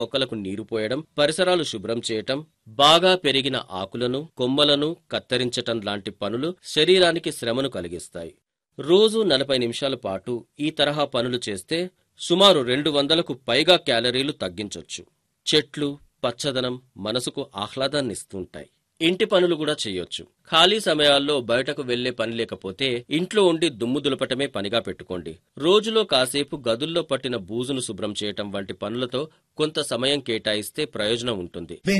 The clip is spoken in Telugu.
మొక్కలకు నీరు పోయడం పరిసరాలు శుభ్రం చేయటం బాగా పెరిగిన ఆకులను కొమ్మలను కత్తిరించటం లాంటి పనులు శరీరానికి శ్రమను కలిగిస్తాయి రోజు నలభై నిమిషాల పాటు ఈ తరహా పనులు చేస్తే సుమారు రెండు వందలకు పైగా క్యాలరీలు తగ్గించొచ్చు చెట్లు పచ్చదనం మనసుకు ఆహ్లాదాన్నిస్తుంటాయి ఇంటి పనులు కూడా చేయొచ్చు ఖాళీ సమయాల్లో బయటకు వెళ్లే పని లేకపోతే ఇంట్లో ఉండి దుమ్ము దులపటమే పనిగా పెట్టుకోండి రోజులో కాసేపు గదుల్లో పట్టిన బూజును శుభ్రం చేయటం వంటి పనులతో కొంత సమయం కేటాయిస్తే ప్రయోజనం ఉంటుంది